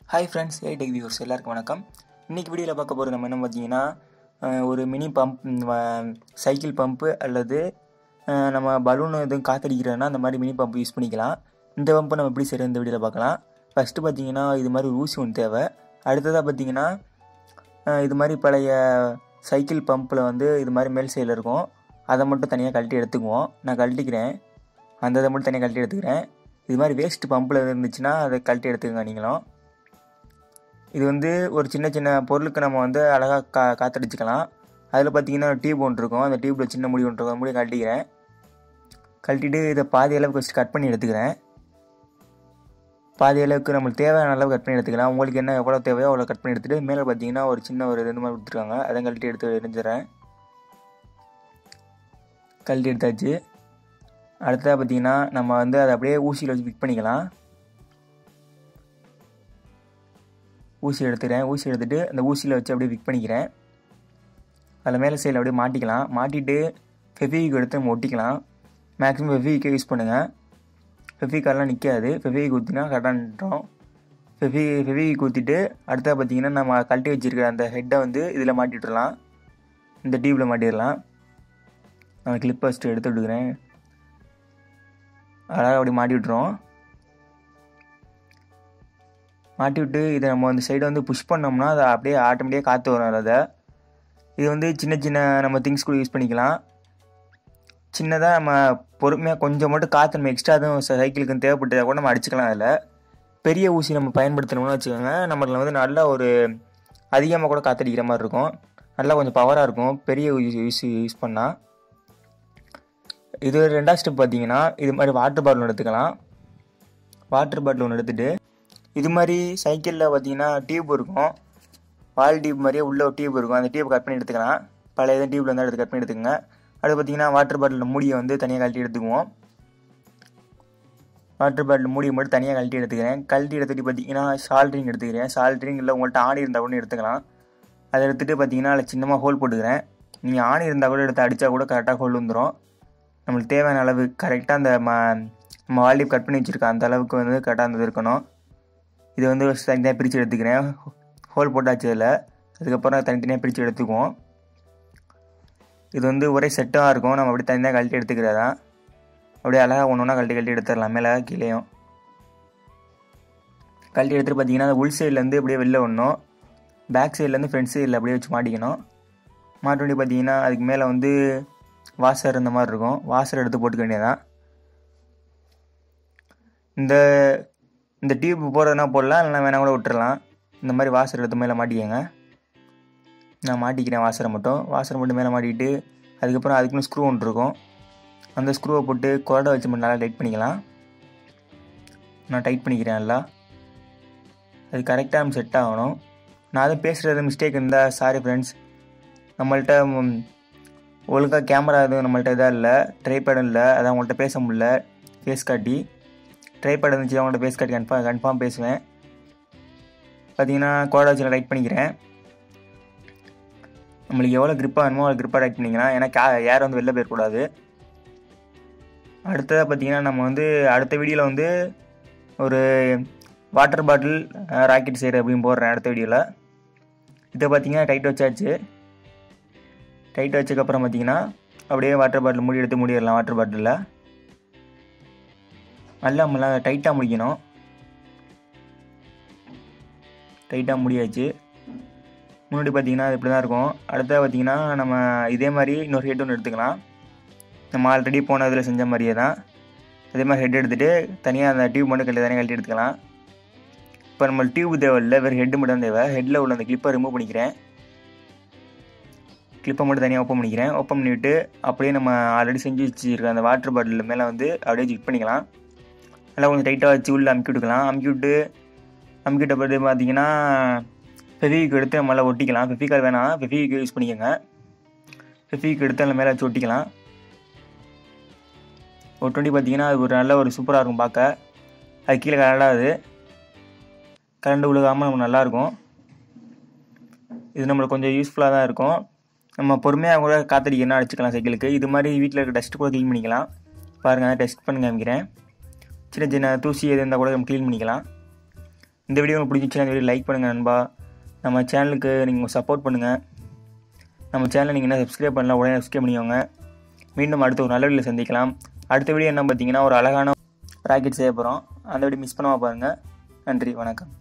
hi friends A tech viewers எல்லாருக்கும் வணக்கம் இன்றைக்கி வீடியோவில் பார்க்க போகிறது நம்ம என்ன பார்த்தீங்கன்னா அஹ், ஒரு மினி பம்ப் சைக்கிள் பம்பு அல்லது அஹ், நம்ம பலூன் எதுவும் காத்தடிக்கிறோன்னா அந்த மாதிரி மினி பம்ப் யூஸ் பண்ணிக்கலாம் இந்த பம்பை நம்ம எப்படி செய்கிறது இந்த வீடியோவில் பார்க்கலாம் ஃபஸ்ட்டு பார்த்தீங்கன்னா இது மாதிரி ஒரு ஊசி ஒன்று தேவை அடுத்ததாக பார்த்தீங்கன்னா அஹ், இது மாதிரி பழைய சைக்கிள் பம்பில் வந்து இது மாதிரி மேல் சைடில் இருக்கும் அதை மட்டும் தனியாக கழட்டி எடுத்துக்குவோம் நான் கழட்டிக்கிறேன் அந்த இதை மட்டும் தனியாக கழட்டி எடுத்துக்கிறேன் இது மாதிரி வேஸ்ட் பம்பில் இருந்துச்சுன்னா அதை கழட்டி எடுத்துக்கங்க நீங்களும் இது வந்து ஒரு சின்ன சின்ன பொருளுக்கு நம்ம வந்து அழகாக கா காத்தடிச்சுக்கலாம் அதில் பார்த்தீங்கன்னா டியூப் ஒன்று இருக்கும் அந்த டியூப்பில் சின்ன முடி ஒன்று இருக்கும் அந்த முடியை கழட்டிக்கிறேன் கழட்டிட்டு இதை பாதி அளவுக்கு ஃபஸ்ட் கட் பண்ணி எடுத்துக்கிறேன் பாதி அளவுக்கு நம்மளுக்கு தேவையான அளவு கட் பண்ணி எடுத்துக்கலாம் உங்களுக்கு என்ன எவ்வளோ தேவையோ அவ்வளோ கட் பண்ணி எடுத்துகிட்டு மேலே பார்த்தீங்கன்னா ஒரு சின்ன ஒரு இது மாதிரி கொடுத்துருக்காங்க அதை கழட்டி எடுத்து எரிஞ்சிடறேன் கழட்டி எடுத்தாச்சு அடுத்ததாக பார்த்தீங்கன்னா நம்ம வந்து அதை அப்படியே ஊசியில் வச்சு ஃபிட் பண்ணிக்கலாம் ஊசி எடுத்துக்கிறேன் ஊசி எடுத்துகிட்டு அந்த ஊசியில் வச்சு அப்படியே ஃபிட் பண்ணிக்கிறேன் அதில் மேலே சைடில் அப்படியே மாட்டிக்கலாம் மாட்டிட்டு ஃபெவிக் எடுத்து நம்ம ஒட்டிக்கலாம் மேக்ஸிமம் ஃபெவிக்கே யூஸ் பண்ணுங்கள் ஃபெவிக்கால்லாம் நிற்காது ஃபெவிக் ஊற்றினா கரெக்டாக நின்றோம் ஃபெவி ஃபெவிக் ஊற்றிட்டு அடுத்தா பார்த்தீங்கன்னா நம்ம கழட்டி வச்சிருக்கிற அந்த ஹெட்டை வந்து இதில் மாட்டிட்டுலாம் இந்த டியூப்பில் மாட்டிடலாம் நான் கிளிப் ஃபஸ்ட்டு எடுத்து விட்டுக்கிறேன் அழகாக அப்படி மாட்டி விட்டுறோம் மாட்டி விட்டு இதை நம்ம அந்த சைடு வந்து புஷ் பண்ணோம்னா அதை அப்படியே ஆட்டோமேட்டிக்காக காற்று வரும் அதை இது வந்து சின்ன சின்ன நம்ம திங்ஸ் கூட யூஸ் பண்ணிக்கலாம் சின்னதாக நம்ம பொறுமையாக கொஞ்சம் மட்டும் காற்று நம்ம எக்ஸ்ட்ரா எதுவும் சைக்கிளுக்கு தேவைப்பட்டதை கூட நம்ம அடிச்சுக்கலாம் அதில் பெரிய ஊசி நம்ம பயன்படுத்தணும்னு வச்சுக்கோங்க நம்மள வந்து நல்லா ஒரு அதிகமாக கூட காற்றடிக்கிற மாதிரி இருக்கும் நல்லா கொஞ்சம் பவராக இருக்கும் பெரிய யூஸ் யூஸ் யூஸ் பண்ணால் இது ரெண்டாவது ஸ்டெப் பார்த்தீங்கன்னா இது மாதிரி வாட்டர் பாட்டில் ஒன்று எடுத்துக்கலாம் வாட்டர் பாட்டில் ஒன்று எடுத்துகிட்டு இது மாதிரி சைக்கிளில் பார்த்தீங்கன்னா டியூப் இருக்கும் வால் டியூப் மாதிரியே உள்ள ஒரு டியூப் இருக்கும் அந்த டியூப் கட் பண்ணி எடுத்துக்கலாம் பழைய எதுவும் டியூப்ல இருந்தால் எடுத்து கட் பண்ணி எடுத்துக்கங்க அடுத்து பார்த்தீங்கன்னா வாட்டர் பாட்டில் மூடியை வந்து தனியாக கழட்டி எடுத்துக்குவோம் வாட்டர் பாட்டில் மூடியை மட்டும் தனியாக கழட்டி எடுத்துக்கிறேன் கழட்டி எடுத்துகிட்டு பார்த்தீங்கன்னா சால்ட்ரிங் எடுத்துக்கிறேன் சால்ட்ரிங் இல்லை உங்கள்கிட்ட ஆணி இருந்தால் கூட எடுத்துக்கலாம் அதை எடுத்துகிட்டு பார்த்தீங்கன்னா அதில் சின்னமாக ஹோல் போட்டுக்கிறேன் நீங்கள் ஆணி இருந்தால் கூட எடுத்து அடித்தா கூட கரெக்டாக ஹோல் வந்துடும் நம்மளுக்கு தேவையான அளவு கரெக்டாக அந்த ம நம்ம வால்டியூப் கட் பண்ணி வச்சுருக்க அந்த அளவுக்கு வந்து கரெக்டாக இருந்தது இருக்கணும் இது வந்து தனித்தனியாக பிரித்து எடுத்துக்கிறேன் ஹோல் போட்டாச்சு அதில் அதுக்கப்புறம் தனித்தனியாக பிரித்து எடுத்துக்குவோம் இது வந்து ஒரே செட்டாக இருக்கும் நம்ம அப்படியே தனியாக கழட்டி எடுத்துக்கிறதா அப்படியே அழகாக ஒன்று ஒன்றா கழட்டி கழட்டி எடுத்துடலாம் மேலே கீழேயும் கழட்டி எடுத்துட்டு பார்த்தீங்கன்னா அந்த உள் சைட்லேருந்து அப்படியே வெளில ஒன்றும் பேக் சைட்லேருந்து ஃப்ரண்ட் சைடில் அப்படியே வச்சு மாட்டிக்கணும் மாட்ட வேண்டி பார்த்தீங்கன்னா அதுக்கு மேலே வந்து வாசர் இந்த மாதிரி இருக்கும் வாசர் எடுத்து போட்டுக்க வேண்டியதான் இந்த இந்த டியூப் போடுறதுனா போடலாம் இல்லைனா வேணா கூட விட்டுறலாம் இந்த மாதிரி வாசர் எடுத்து மேலே மாட்டிக்கங்க நான் மாட்டிக்கிறேன் வாசரை மட்டும் வாசரை மட்டும் மேலே மாட்டிக்கிட்டு அதுக்கப்புறம் அதுக்குன்னு ஸ்க்ரூ ஒன்று இருக்கும் அந்த ஸ்க்ரூவை போட்டு கொரடை வச்சு மட்டும் நல்லா டைட் பண்ணிக்கலாம் நான் டைட் பண்ணிக்கிறேன் நல்லா அது கரெக்டாக நம்ம செட் ஆகணும் நான் அதை பேசுகிறது மிஸ்டேக் இருந்தால் சாரி ஃப்ரெண்ட்ஸ் நம்மள்ட்ட ம், ஒழுங்காக கேமரா எதுவும் நம்மள்ட்ட இதாக இல்லை ட்ரைபேடும் இல்லை அதான் உங்கள்கிட்ட பேச முடியல ஃபேஸ் காட்டி ட்ரைபேட் இருந்துச்சு அவங்கள்ட்ட ஃபேஸ் காட்டி கன்ஃபார்ம் கன்ஃபார்ம் பேசுவேன் பார்த்தீங்கன்னா கோடை வச்சு டைட் பண்ணிக்கிறேன் நம்மளுக்கு எவ்வளோ grip-ஆ வேணுமோ அவ்வளோ grip-ஆ டைட் பண்ணிக்கலாம் ஏன்னா கே ஏர் வந்து வெளில போயிடக்கூடாது அடுத்ததாக பார்த்தீங்கன்னா நம்ம வந்து அடுத்த வீடியோவில் வந்து ஒரு வாட்டர் பாட்டில் ராக்கெட் செய்கிற அப்படின்னு போடுறேன் அடுத்த வீடியோவில் இதை பார்த்தீங்கன்னா டைட் வச்சாச்சு டைட் வச்சதுக்கப்புறம் பார்த்தீங்கன்னா அப்படியே வாட்டர் பாட்டில் மூடி எடுத்து மூடிடலாம் வாட்டர் பாட்டிலில் நல்லா நம்மள டைட்டாக முடிக்கணும் டைட்டாக முடியாச்சு முன்னாடி பார்த்தீங்கன்னா அது இப்படி தான் இருக்கும் அடுத்தது பார்த்தீங்கன்னா நம்ம இதே மாதிரி இன்னொரு ஹெட் ஒன்று எடுத்துக்கலாம் நம்ம ஆல்ரெடி போன இதில் செஞ்ச மாதிரியே தான் அதே மாதிரி ஹெட் எடுத்துகிட்டு தனியாக அந்த டியூப் மட்டும் கழட்டி தனியாக கழட்டி எடுத்துக்கலாம் இப்போ நம்ம டியூப் தேவையில்லை வெறும் ஹெட் மட்டும் தான் தேவை ஹெட்டில் உள்ள அந்த கிளிப்பை ரிமூவ் பண்ணிக்கிறேன் கிளிப்பை மட்டும் தனியாக ஓப்பன் பண்ணிக்கிறேன் ஓப்பன் பண்ணிவிட்டு அப்படியே நம்ம ஆல்ரெடி செஞ்சு வச்சுருக்க அந்த வாட்டர் பாட்டில் மேலே வந்து அப்படியே ஃபிட் பண்ணிக்கலாம் நல்லா கொஞ்சம் டைட்டாக வச்சு உள்ளே அமுக்கி விட்டுக்கலாம் அமுக்கி விட்டு அமுக்கிட்ட பிறகு பார்த்தீங்கன்னா ஃபெவிக் எடுத்து நம்மளால் ஒட்டிக்கலாம் ஃபெவிகால் வேணாம் ஃபெவிக் யூஸ் பண்ணிக்கோங்க ஃபெவிக் எடுத்து அதில் மேலே வச்சு ஒட்டிக்கலாம் ஒரு டுவெண்ட்டி பார்த்தீங்கன்னா அது ஒரு நல்ல ஒரு சூப்பராக இருக்கும் பார்க்க அது கீழே கலடாது கரண்ட் விழுகாமல் நமக்கு நல்லாயிருக்கும் இது நம்மளுக்கு கொஞ்சம் யூஸ்ஃபுல்லாக தான் இருக்கும் நம்ம பொறுமையாக கூட காத்தடிக்கணும் அடிச்சுக்கலாம் சைக்கிளுக்கு இது மாதிரி வீட்டில் இருக்க டஸ்ட் கூட க்ளீன் பண்ணிக்கலாம் பாருங்கள் டெஸ்ட் பண்ணி காமிக்கிறேன் சின்ன சின்ன தூசி எது இருந்தால் கூட நம்ம க்ளீன் பண்ணிக்கலாம் இந்த வீடியோ உங்களுக்கு பிடிச்சிச்சுன்னா இந்த வீடியோ லைக் பண்ணுங்கள் நண்பா நம்ம சேனலுக்கு நீங்கள் சப்போர்ட் பண்ணுங்கள் நம்ம சேனலை நீங்கள் என்ன சப்ஸ்கிரைப் பண்ணலாம் உடனே சப்ஸ்கிரைப் பண்ணிக்கோங்க மீண்டும் அடுத்த ஒரு நல்ல வீடியோ சந்திக்கலாம் அடுத்த வீடியோ என்ன பார்த்தீங்கன்னா ஒரு அழகான ராக்கெட் செய்ய போகிறோம் அந்த வீடியோ மிஸ் பண்ணாமல் பாருங்கள் நன்றி வணக்கம்